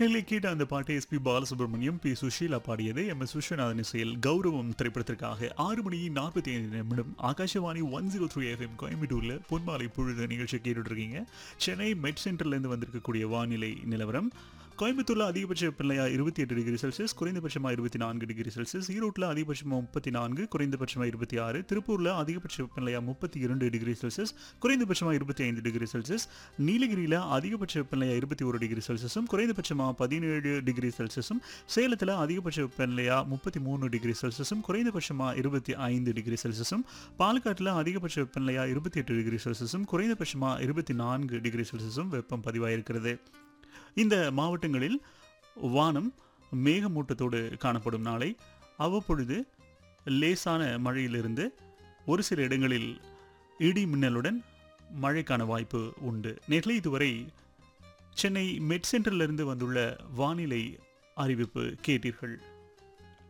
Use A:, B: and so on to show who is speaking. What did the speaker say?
A: நெல்லை கேட்ட அந்த பாட்டை எஸ்பி பாலசுப்ரமணியம் பி சுஷீலா பாடியது எம் எஸ் விஸ்வநாதன் இசையில் கௌரவம் திரைப்படத்திற்காக ஆறு மணி நாற்பத்தி ஐந்து நிமிடம் Akashvani one zero three FM கோயம்புத்தூர்ல பொன்மாலை பொழுது நிகழ்ச்சி கேட்டுட்டு இருக்கீங்க சென்னை மெட் சென்டர்ல இருந்து வந்திருக்கக்கூடிய வானிலை நிலவரம் கோயம்புத்தூர்ல அதிகபட்ச வெப்பநிலையா இருபத்தி எட்டு டிகிரி செல்சியஸ் குறைந்தபட்சமா இருபத்தி நான்கு டிகிரி செல்சியஸ் ஈரோட்டில் அதிகபட்சமா முப்பத்தி நான்கு குறைந்தபட்சமா இருபத்தி ஆறு திருப்பூர்ல அதிகபட்ச வெப்பநிலையா முப்பத்தி இரண்டு டிகிரி செல்சியஸ் குறைந்தபட்சமா இருபத்தி ஐந்து டிகிரி செல்சியஸ் நீலகிரியில அதிகபட்ச வெப்பநிலையா இருபத்தி ஒரு டிகிரி செல்சியஸும் குறைந்தபட்சமா பதினேழு டிகிரி செல்சியஸும் சேலத்துல அதிகபட்ச வெப்பநிலையா முப்பத்தி மூணு டிகிரி செல்சியஸும் குறைந்தபட்சமா இருபத்தி ஐந்து டிகிரி செல்சியஸும் பாலக்காட்டில் அதிகபட்ச வெப்பநிலையா இருபத்தி எட்டு டிகிரி செல்சியஸும் குறைந்தபட்சமா இருபத்தி நான்கு டிகிரி செல்சியஸும் வெப்பம் பதிவாயிருக்கிறது இந்த மாவட்டங்களில் வானம் மேகமூட்டத்தோடு காணப்படும் நாளை அவ்வப்பொழுது லேசான மழையிலிருந்து ஒரு சில இடங்களில் இடி மின்னலுடன் மழைக்கான வாய்ப்பு உண்டு நேற்று இதுவரை சென்னை மெட் சென்டரிலிருந்து வந்துள்ள வானிலை அறிவிப்பு கேட்டீர்கள்